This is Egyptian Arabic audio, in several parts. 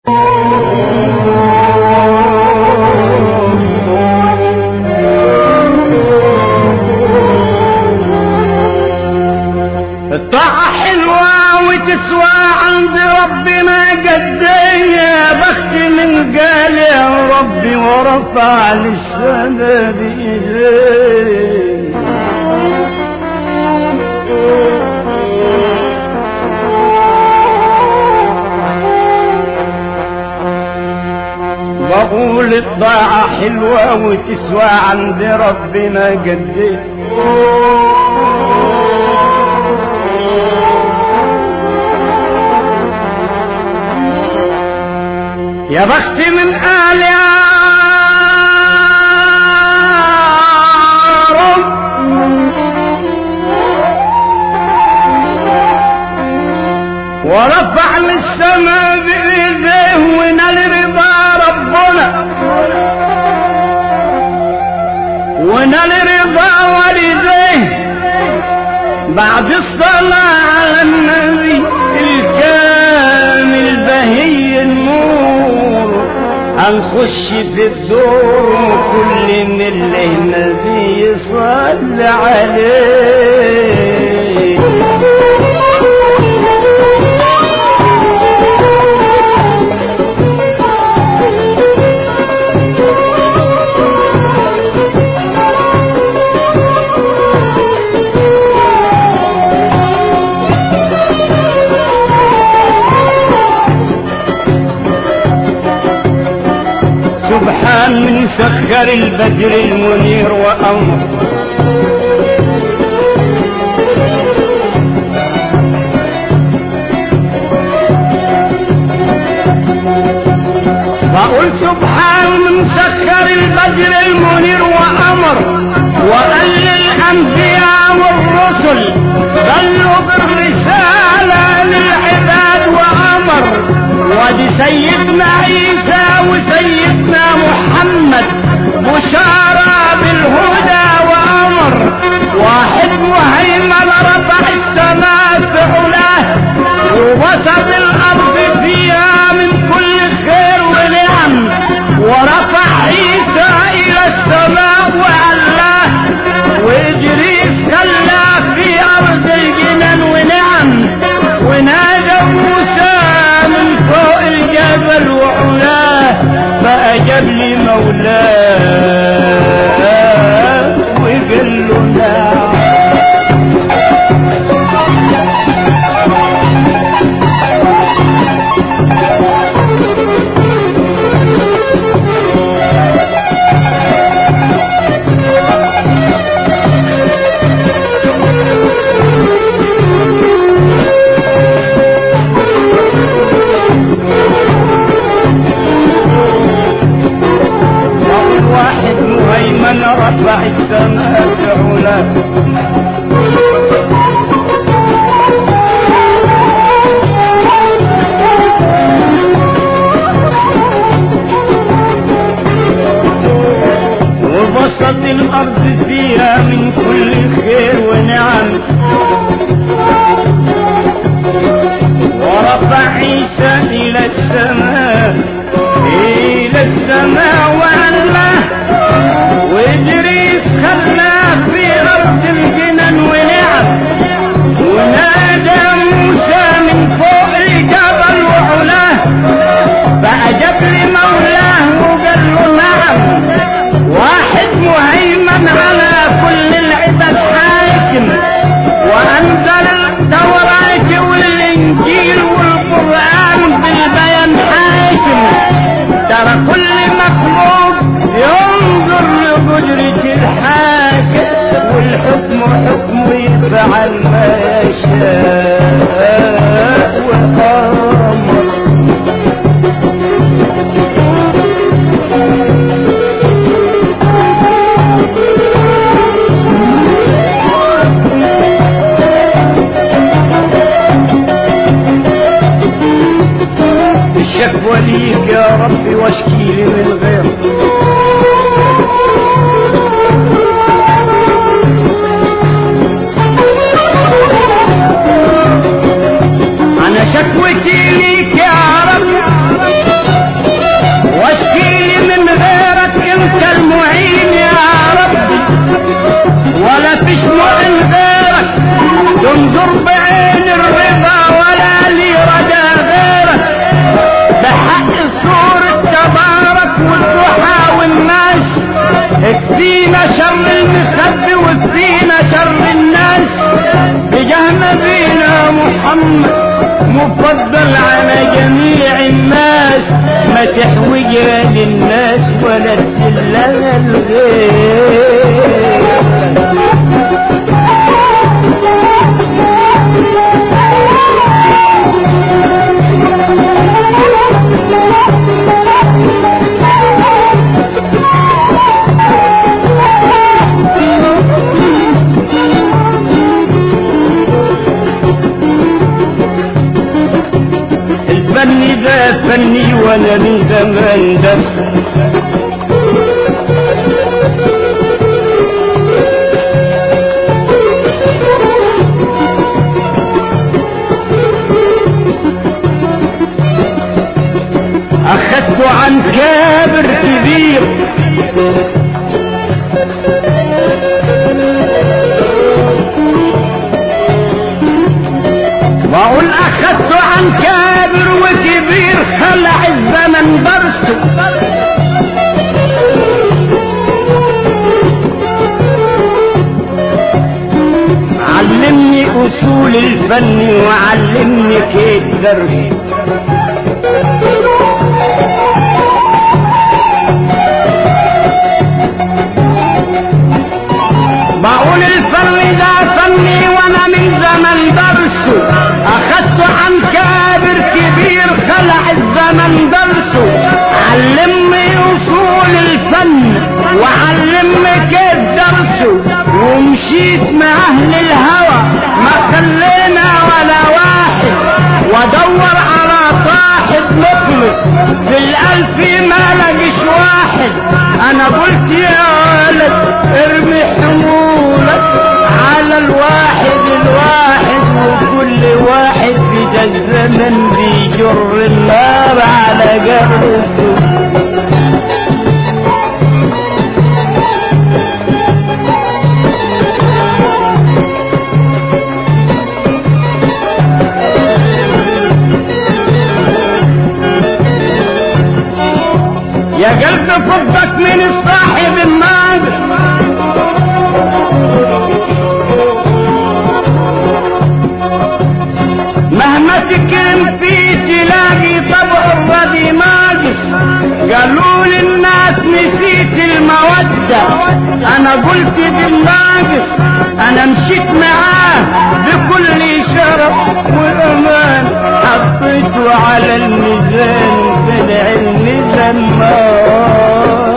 الطاعة حلوة وتسوى عند ربنا قد يا بخت من قال يا ربي ورفع للسما بإيديه بقول الطاعة حلوة وتسوى عند ربنا قد إيه يا بخت من آل يا رب ورفع للسماء بإيديه ونال رضا ربنا ونال رضا والديه بعد الصلاة على النبي الكامل بهي النور هنخش في الدور وكل من اللي النبي يصلي عليه سبحان من سخر البدر المنير وأمر بقول سبحان من سخر البدر المنير وأمر وقال للأنبياء والرسل بلغوا بالرسالة للعباد وأمر ودي سيدنا عيسى وسيدنا محمد بشارة بالهدى وأمر واحد مهيمن رفع السماء في علاه ووسط الأرض فيها من كل خير ونعم ورفع عيسى إلى السماء وعلاه وإدريس خلاه في أرض الجنان ونعم ونادى موسى من فوق الجبل وعلاه فأجاب لي مولاه وقال له نعم أول واحد مهيمن رفع السماء بعلا وبسط الأرض فيها من كل خير ونعم ورفع عيسى إلى السماء إلى السماء وعلاه وإدريس خلاه في أرض الجنان ونعم ونادى موسى من فوق الجبل وعلاه فأجاب لمولاه وقال له نعم واحد مهيمن على كل العباد حاكم وأنزل التوراة والإنجيل والقرآن بالبيان حاكم ترى كل مخلوق ينظر لقدرة الحاكم والحكم حكمه يفعل ما يشاء وأمر الشكوى ليك يا ربي واشكي لي من غير انا شكوتي ليك يا رب فينا شر المخبي وفينا شر الناس بجاه نبينا محمد مفضل على جميع الناس ما تحوجها للناس ولا تسلها الغير الفن ده فني وانا من زمان ده اخدته عن كابر كبير واقول اخدته عن كابر وكبير خلع الزمن درسه علمني اصول الفن وعلمني كيف درسه بقول الفن ده فني وانا من زمن درسه اخدته عن كابر كبير خلع الزمن درسه علمني اصول الفن وعلمني كيف درسه ومشيت مع اهل الهوى ما خلينا ولا واحد وادور على صاحب مخلص في الالف ما لقيش واحد انا قلت يا ولد ارمي حمولك على الواحد الواحد وكل واحد في ده الزمن بيجر النار على جبهته يا قلب فضك من الصاحب الناقص مهما تكرم فيه تلاقي طبع الرضي ناقص قالوا للناس نسيت المودة انا قلت بالناقص انا مشيت معاه بكل شرف وامان حطيته على الميزان وطلع الميزان نار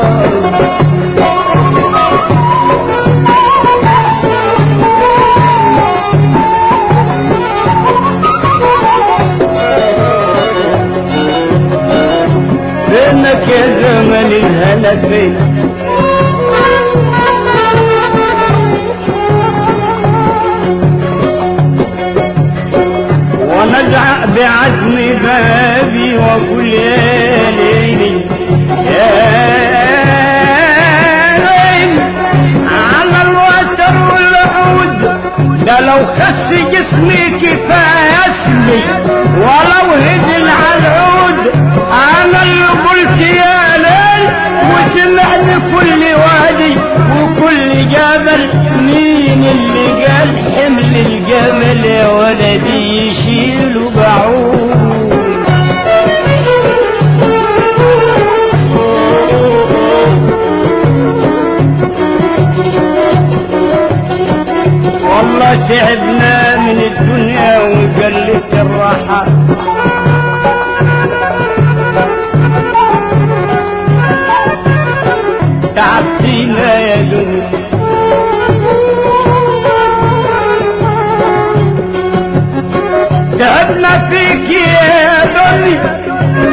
فينك يا زمن الهنا فين ونزع بعزم بابي وكل يا ليلي يا ليل على الوتر والعود ده لو خس جسمي كفايه اسمي ولو هدل على العود انا اللي قلت يا ليل وسمعني كل وادي وكل جبل مين اللي قال حمل الجمل يا ولدي يشيل بعود والله تعبنا من الدنيا وقلت الراحة تعبتينا يا دنيا تعبنا فيك يا دنيا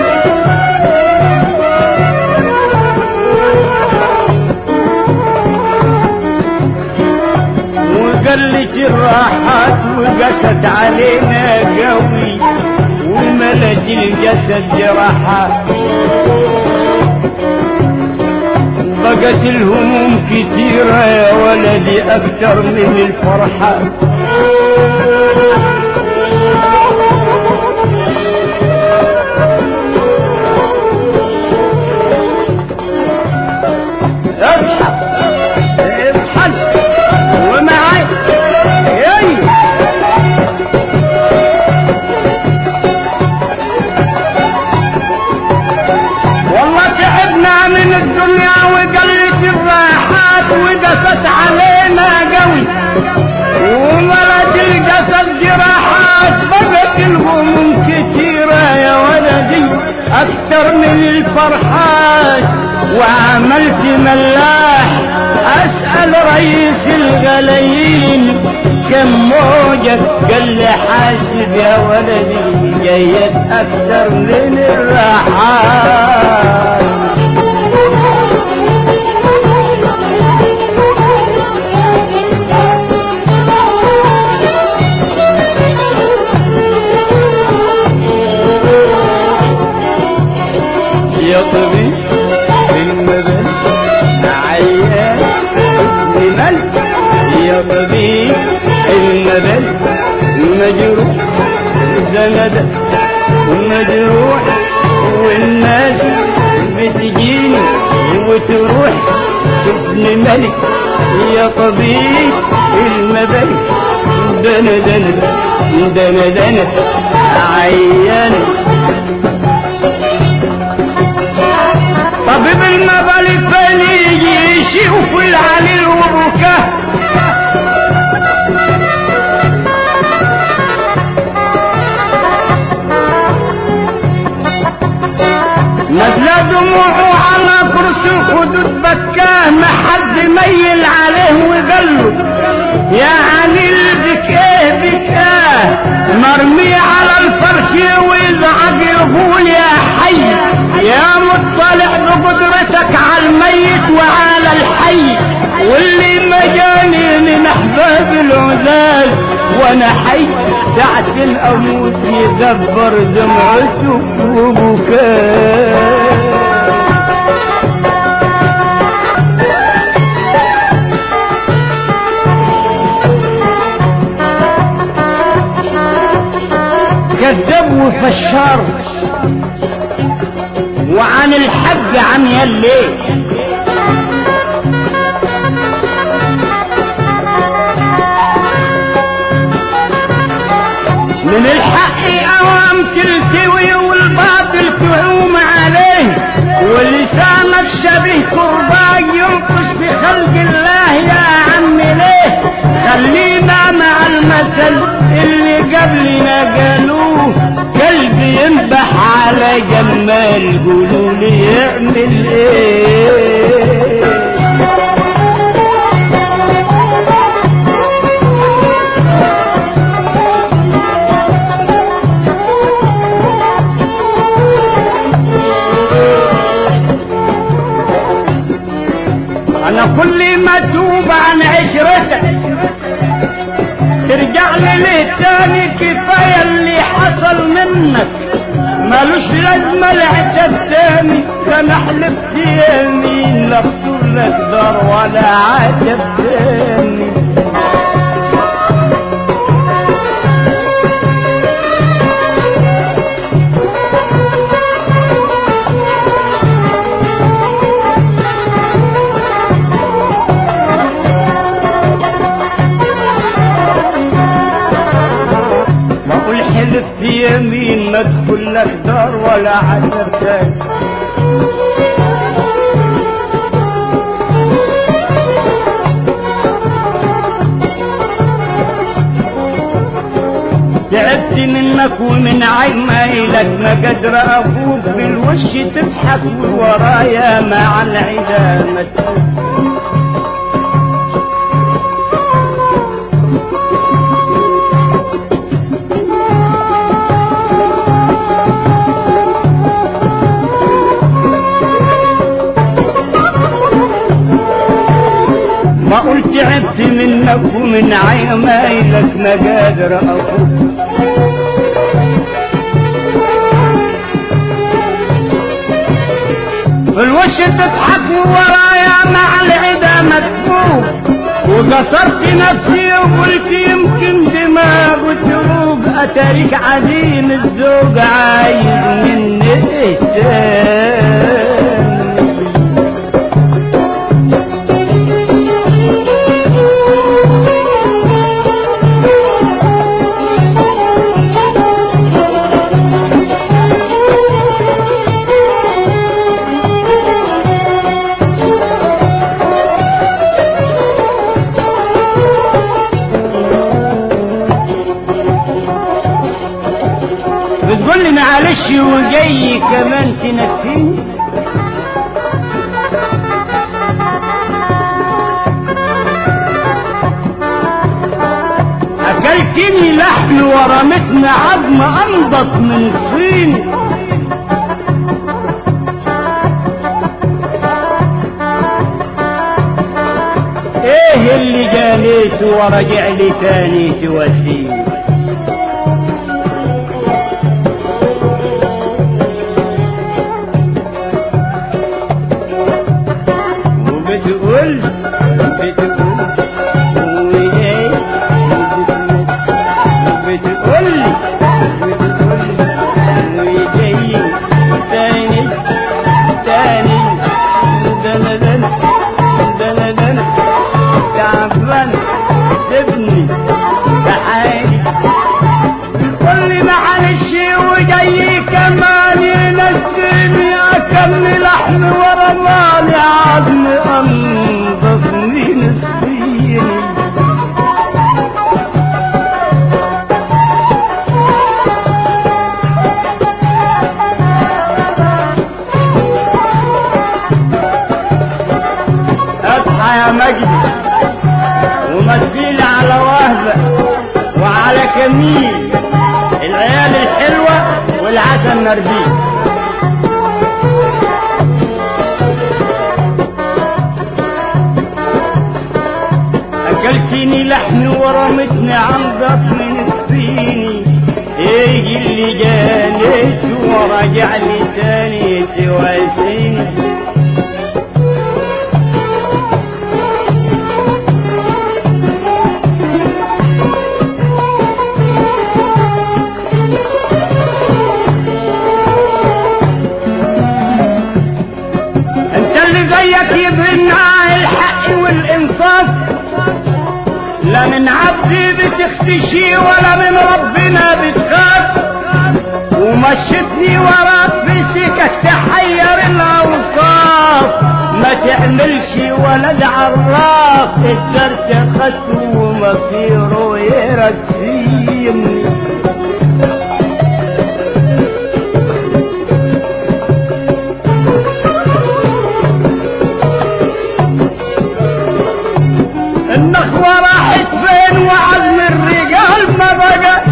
وقلت الراحات وقست علينا قوي وملت الجسد جراحات بقت الهموم كتيرة يا ولدي أكتر من الفرحات اصحى وقلت الراحات وقست علينا قوي وملت الجسد جراحات بقت الهموم كتيرة يا ولدي أكتر من الفرحات وعملت ملاح أسأل رئيس الغلايين كم موجك قال لي حاسب يا ولدي جيت أكتر من الراحات يا طبيب المبل عيان حسن ملك يا طبيب المبل مجروح زند مجروح والناس بتجيني وتروح حسن ملك يا طبيب المبل دنا دنا دنا دنا عيان طبيب المبالغ فين يجي يشوف العليل وبكاه نزل دموعه على كرسي الخدود بكاه ما حد ميل عليه وقال له يا عليل بك ايه بك ايه مرمي على الفرش ويزعج يقول يا حي يا مطلع بقدرتك على الميت وعلى الحي واللي مجاني احباب العزال وانا حي ساعة الاموت يدبر دمعته وبكاه كذب وفشار وعن الحج عن يلي من الحق اوام تلتوي والباطل تعوم عليه ولسانك شبيه كرباج ينقص بخلق الله يا عم ليه خلينا مع المثل اللي قبلنا قالوه قلبي ينبح على جمال قولوا لي يعمل ايه انا كل ما اتوب عن عشرتك ترجع لي ليه تاني كفايه اللي حصل منك ملوش لازمه العتاب تاني كان حلفت يمين لا اقتل لك دار ولا عتب تاني بقول حلف في يمين ما ادخل لك دار ولا عتب تاني تعبت منك ومن عمايلك ما قادر افوق بالوش تضحك ورايا مع العدا متعوب ما قلت تعبت منك ومن عمايلك ما قادر افوق الوش تضحك ورايا مع العدا مدفوق وقصرت نفسي وقلت يمكن دماغ تروق اتاريك عديم الذوق عايز مني ايه تاني وجاي كمان تنسيني اكلتني لحم ورمتني عظم انضف من الصين ايه اللي جانيت ورجع لي تاني توسيني وبتقول بتقول وجاي بتقول بتقول وجاي تاني تاني دندن دندن تعبان تبني تعالي قولي معلش وجاي كمان ينسيني اكل لحم ورماني عظم انضفني نسيني اصحى يا مجدي ومثيل على وهبة وعلى كميل العيال الحلوة والعسل نرجيل اكلتني لحم ورمتني عن ضفن الصيني ايه اللي جانيت ورجع لي تاني تواسيني انت اللي زيك يبنى الحق والانصاف لا من عبدي بتختشي ولا من ربنا بتخاف ومشتني وراك في سكك تحير الاوصاف ما تعملش ولد عراف الدرس خدته ومصيره يرسيني النخوة راحت فين وعزم الرجال ما بقى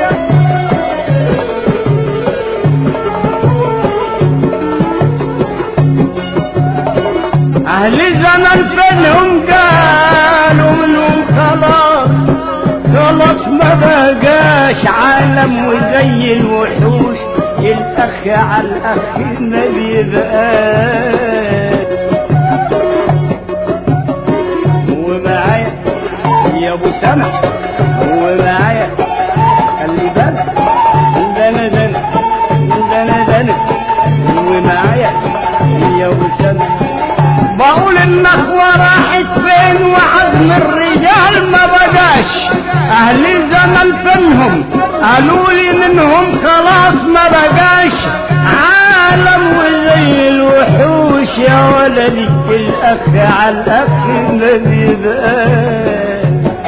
أهل زمن فينهم قالوا منهم خلاص خلاص ما بقاش عالم وزي الوحوش الأخ على الأخ ما بيبقاش ومعايا يا ابو سمع ومعايا خلي بالك دنا دنا دنا دنا ومعايا يا ابو سمع بقول النخوة راحت فين وعزم الرجال ما بقاش اهل الزمن فينهم قالوا لي منهم خلاص ما بقاش عالم وزي الوحوش يا ولدي الاخ على الاخ ما بيبقاش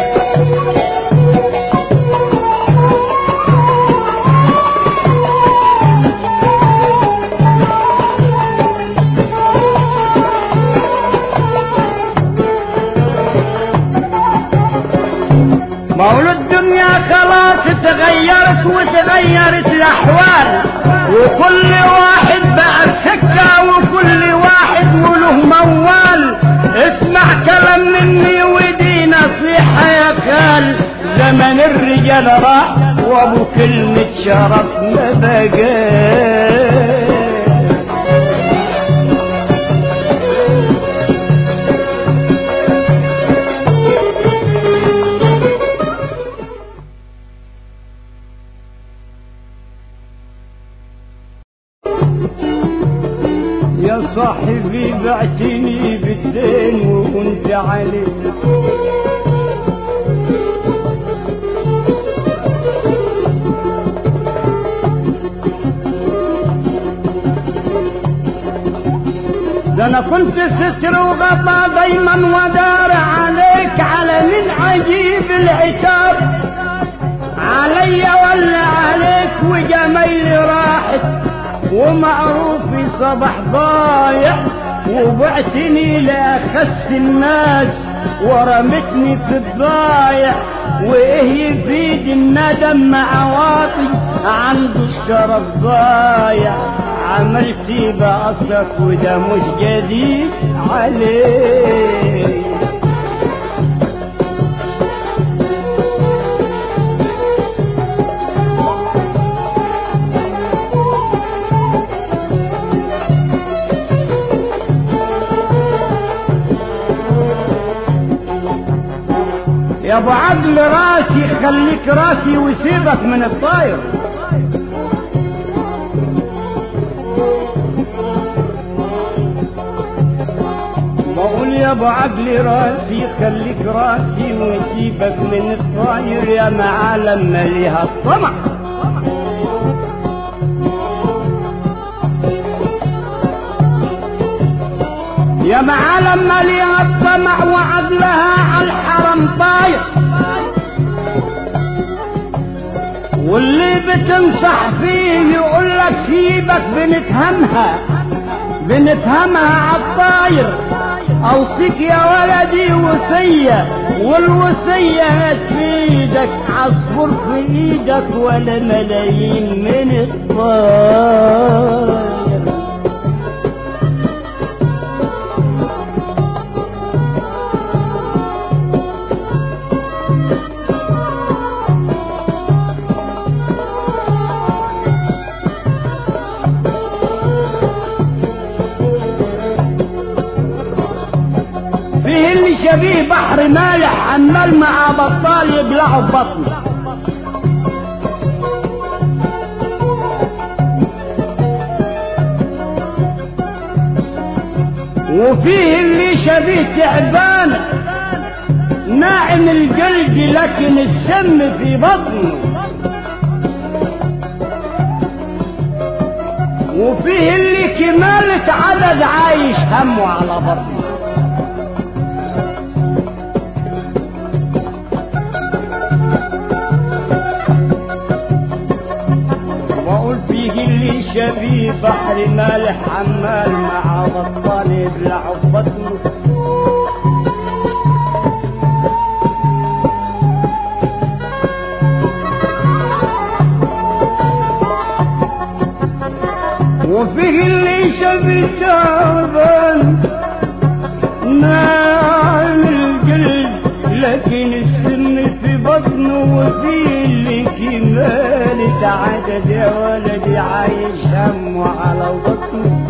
مولود الدنيا خلاص تغيرت وتغيرت الاحوال وكل واحد بقى بسكة وكل واحد وله موال اسمع كلام مني ودي نصيحة يا خال زمن الرجال راح وابو كلمة شرف ما بقاش يا صاحبي بعتني بالدين وكنت عليك ده انا كنت ستر وغطى دايما ودار عليك على من عجيب العتاب علي ولا عليك وجميلي راحت ومعروف في صباح ضايع وبعتني لأخس الناس ورمتني في الضايع وايه يفيد الندم مع واطي عنده الشرف ضايع عملتي بأصلك وده مش جديد عليه يا ابو عقل راسي خليك راسي وسيبك من الطاير بقول يا ابو عقل راسي خليك راسي وسيبك من الطاير يا معالم مليها الطمع يا معالم مليها الطمع وعدلها على الحرم طاير واللي بتنصح فيه يقول لك سيبك بنتهمها بنتهمها عالطاير اوصيك يا ولدي وصية والوصية هتفيدك عصفور في ايدك ولا ملايين من الطاير فيه اللي شبيه بحر مالح عمال مع بطال يبلعوا بطنه وفيه اللي شبيه تعبان ناعم الجلد لكن السم في بطنه وفيه اللي كمالة عدد عايش همه على بطنه واقول فيه اللي شبيه بحر مالح عمال مع بطال يبلع بطنه وفيه اللي شبيه تعبان ناعم الجلد لكن السن في بطنه وفيه اللي كمالة عدد يا ولدي عايش همه على بطنه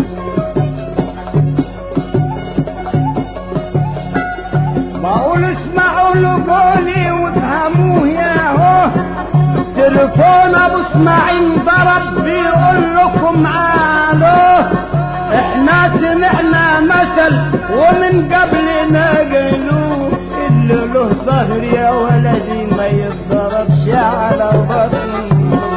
بقول اسمعوا له قولي وافهموه يا هو تليفون ابو اسماعيل ضرب بيقول لكم الو احنا سمعنا مثل ومن قبل ما قالوه اللي له ظهر يا ولدي ما يتضربش على بطنه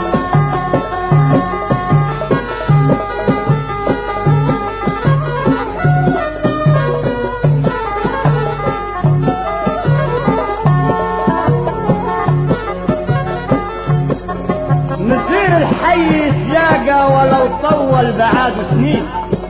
مسير الحي يتلاقى ولو طول بعاد سنين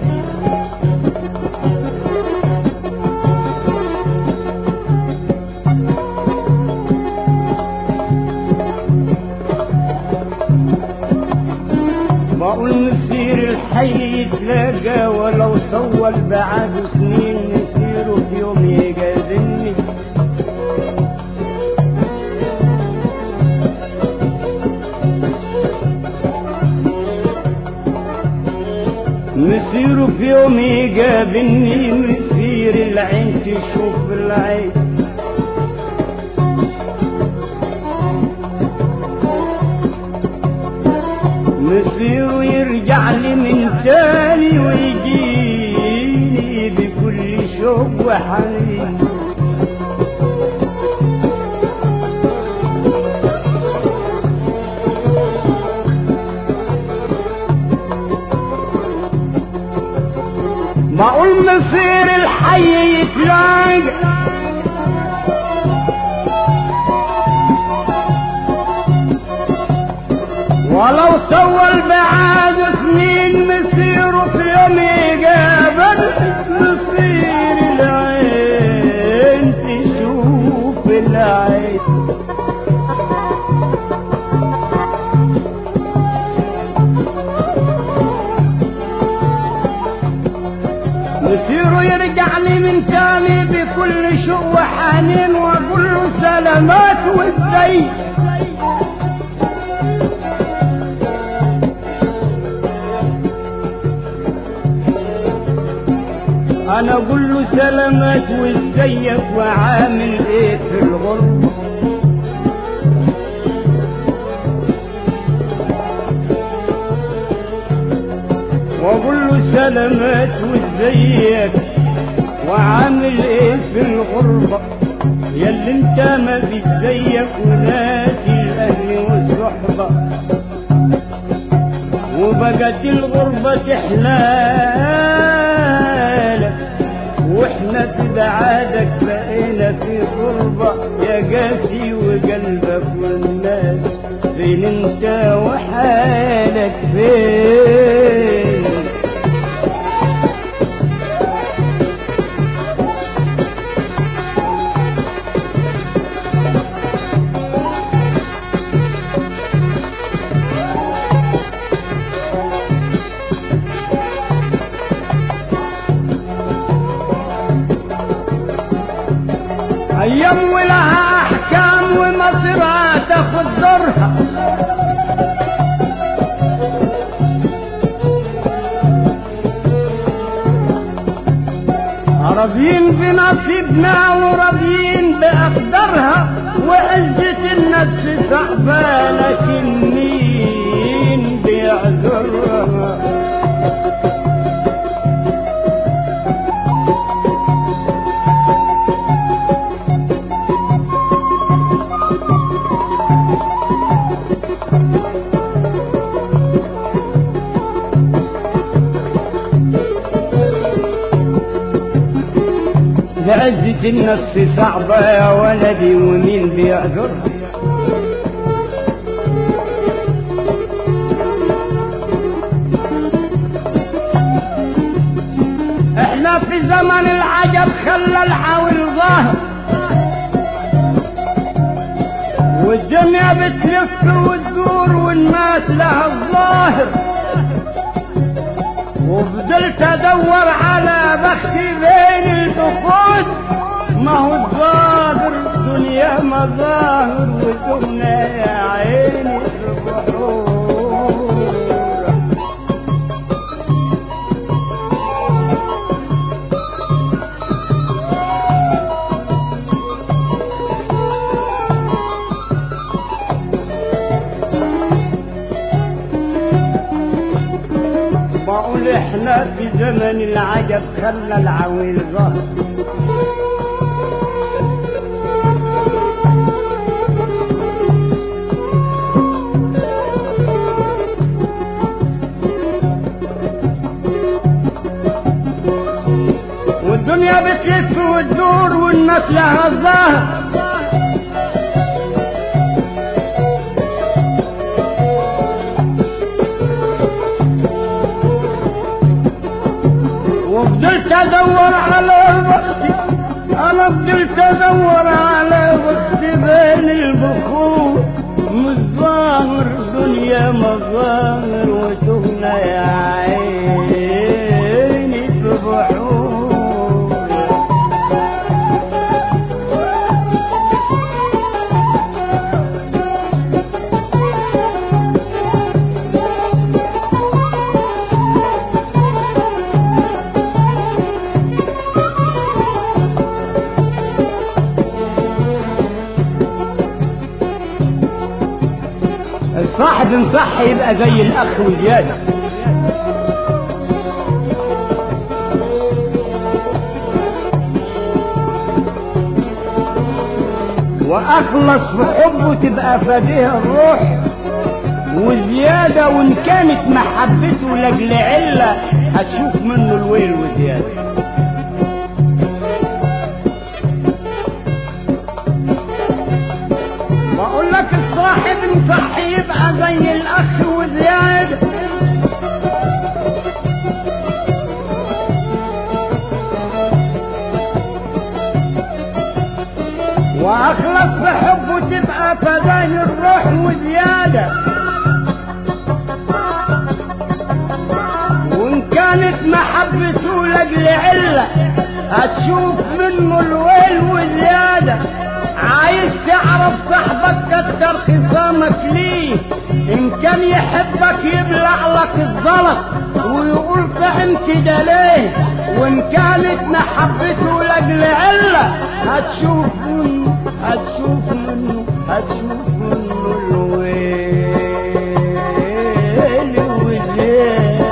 بقول نسير الحي يتلاقى ولو طول بعاد سنين نسيره في يوم يقابلني مسير في يوم يقابلني مسير العين تشوف العين مسير يرجع لي من تاني ويجيني بكل شوق وحنين بقول مسير الحي يتلاقى ولو طول بعاد سنين مسيره في يوم يقابل مصير العين تشوف العين مسيره يرجع لي من تاني بكل شوق وحنين واقول له سلامات وازاي انا اقول له سلامات وازيك وعامل ايه في الغربه واقول له سلامات وازيك وعامل ايه في الغربه يا اللي انت ما فيش زيك وناسي الاهل والصحبه وبقت الغربه تحلالك واحنا في بعادك بقينا في غربة يا قاسي وقلبك والناس فين انت وحالك فين ايام ولها احكام ومصيرها تاخد دورها راضيين بنصيبنا وراضيين بأقدارها وعزة النفس صعبة لكن مين بيعذرها لعزة النفس صعبة يا ولدي ومين بيعذرها احنا في زمن العجب خلى الحاول ظاهر والدنيا بتلف وتدور والناس لها الظاهر وفضلت ادور على بختي بين البخود ما هو الظاهر دنيا مظاهر وتمنى يا عيني البحور بقول احنا في زمن العجب خلى العويل ظهر والدنيا بتلف وتدور والناس لها الظهر وفضلت ادور على بختي انا فضلت ادور على بختي بين البخور مش ظاهر دنيا مظاهر وتهنا يا عيني في بحور الصاحب انصح يبقى زي الاخ وزياده واخلص في حبه تبقى فديه الروح وزيادة وإن كانت محبته لأجل علة هتشوف منه الويل وزيادة بقول لك الصاحب صح يبقى زي زي الاخ وزياده واخلص بحبه تبقى فدان الروح وزياده وان كانت محبته لاجل عله هتشوف منه الويل وزياده عايز تعرف صاحبك كتر خصامك ليه ان كان يحبك يبلع لك الزلط ويقول طعم كده ليه وان كانت محبته لاجل عله هتشوف منه هتشوف منه هتشوف منه الويل والزيادة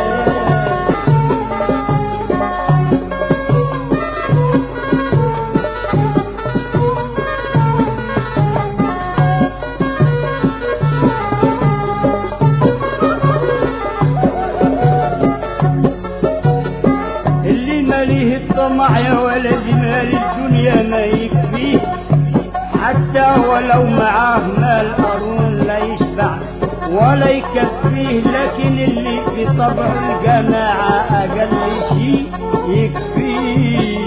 اللي ماليه الطمع يا ولدي مال الدنيا ما يكفيه حتى ولو معاه مال قارون لا يشبع ولا يكفيه لكن اللي بطبع الجماعة أقل شيء يكفيه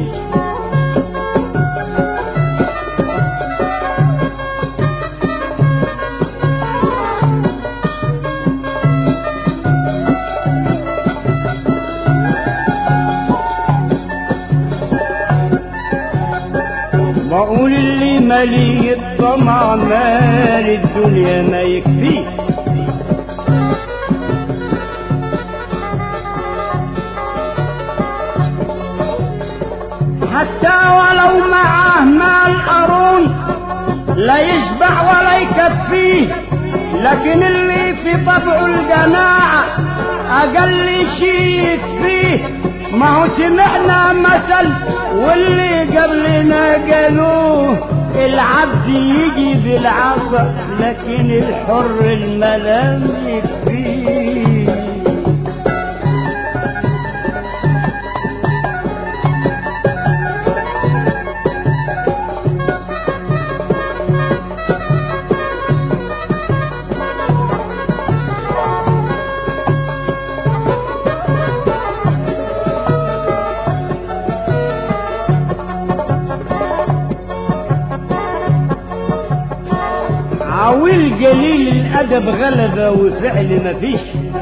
بقول اللي مالي الطمع مال الدنيا ما يكفيه حتى ولو معاه مال قارون لا يشبع ولا يكفيه لكن اللي في طبعه الجماعة أقل شيء يكفيه ما هو سمعنا مثل واللي قبلنا قالوه العبد يجي بالعصا لكن الحر الملام يكفيه عويل قليل الادب غلبه وفعل مفيش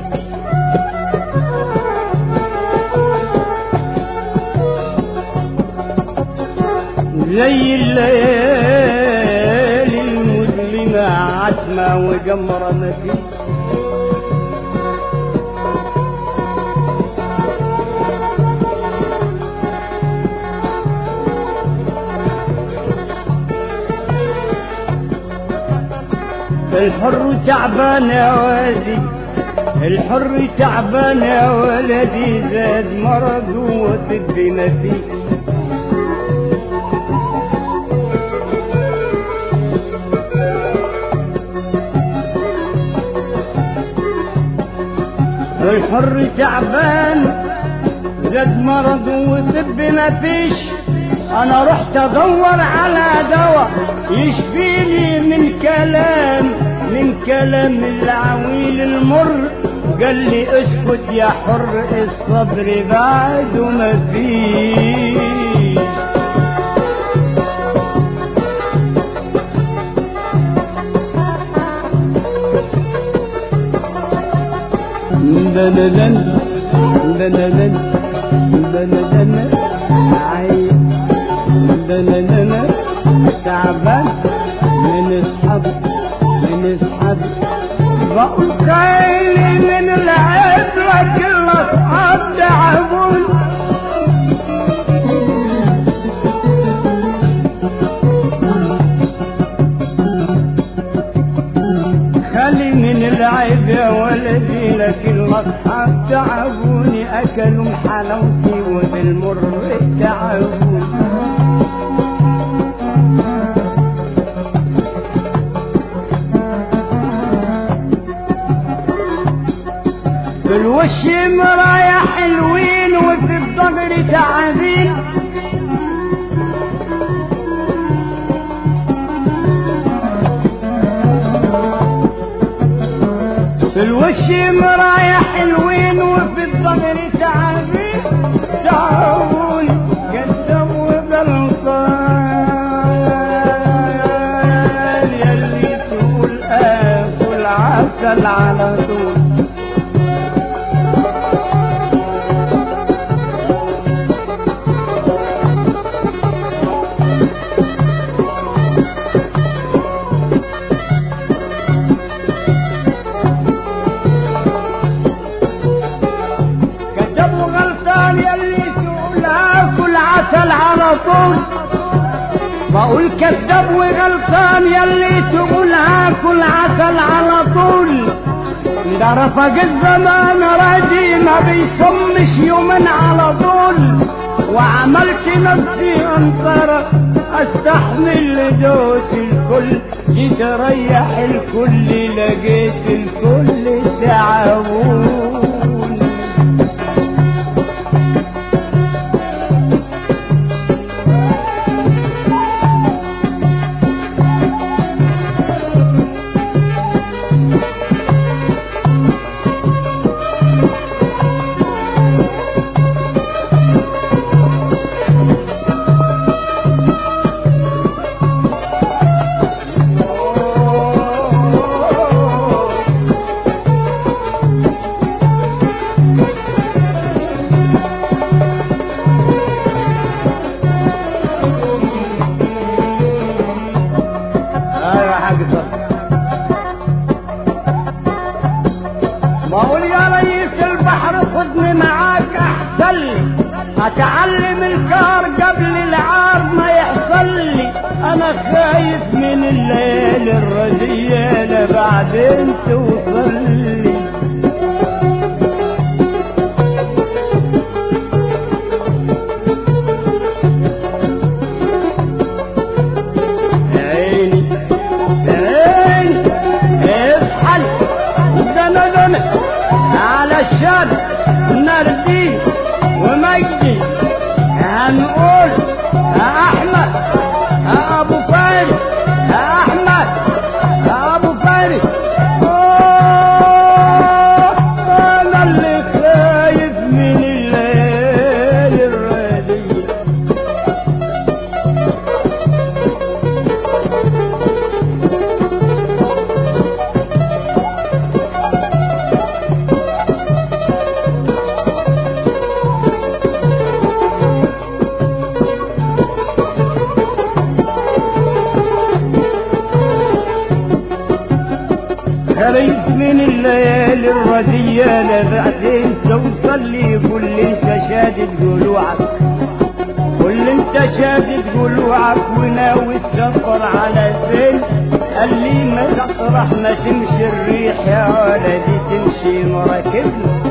زي الليالي المظلمة عتمة وجمرة مفيش الحر تعبان يا ولدي الحر تعبان يا ولدي زاد مرض وطب ما فيه الحر تعبان زاد مرض وطب ما فيش انا رحت ادور على دواء يشفيني من كلام من كلام العويل المر قال لي اسكت يا حر الصبر بعد ما فيه دندن دندن دندن عين دندن تعبان من اصحاب من اصحاب بقول خيلي من العيب لك الاصحاب تعبون خلي من العيب يا ولدي لكن الاصحاب تعبوني اكلوا حلاوتي وبالمر تعبوني بالوش مرايا حلوين وفي الضجر تعابين وشي مرايا حلوين وفي الظهر تعبين تعبون كذب وغلطان يلي تقول اكل عسل على طول كذب وغلطان يلي تقول اكل عسل على طول بقول كذاب وغلطان يلي تقول هاكل عسل على طول ده رفق الزمان راجي ما بيصمش يومين على طول وعملت نفسي انطر استحمل لدوس الكل جيت اريح الكل لقيت الكل تعبون ايوه يا حاج صالح بقول يا ريس البحر خدني معاك احسن لي اتعلم الكار قبل العار ما يحصل لي انا خايف من الليل الرزيانة بعدين توصل لي عيني عيني اصحى دنا دنا على الشاب نردي ومجدي هنقول يا احمد يا ابو فارس يا احمد يا ابو فارس أوه، انا اللي خايف من الليل الرديء خريت من الليالي الرديانة بعدين توصل لي قول لي انت شادد جلوعك قول لي انت شادد جلوعك وناوي تسفر على فين قال لي ما تطرح ما تمشي الريح يا ولدي تمشي مراكبنا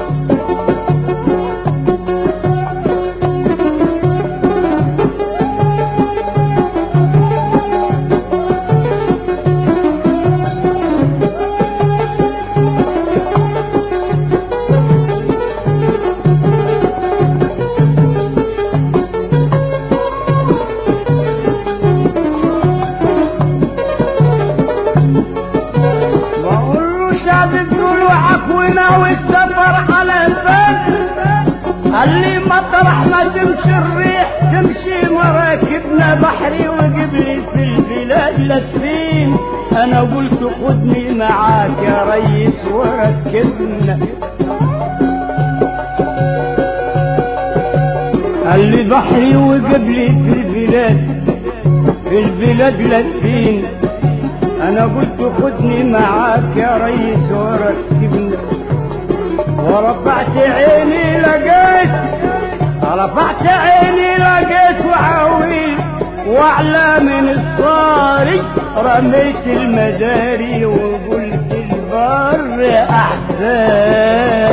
بقول له شادد جلوعك وناوي تسفر على فين قال لي مطرح ما تمشي الريح تمشي مراكبنا بحري وقبلي في البلاد لفين انا قلت خدني معاك يا ريس وركبنا قال لي بحري وقبلي في البلاد في البلاد لفين انا قلت خدني معاك يا ريس وركبنا ورفعت عيني لقيت رفعت عيني لقيت وعويل واعلى من الصاري رميت المداري وقلت البر احسن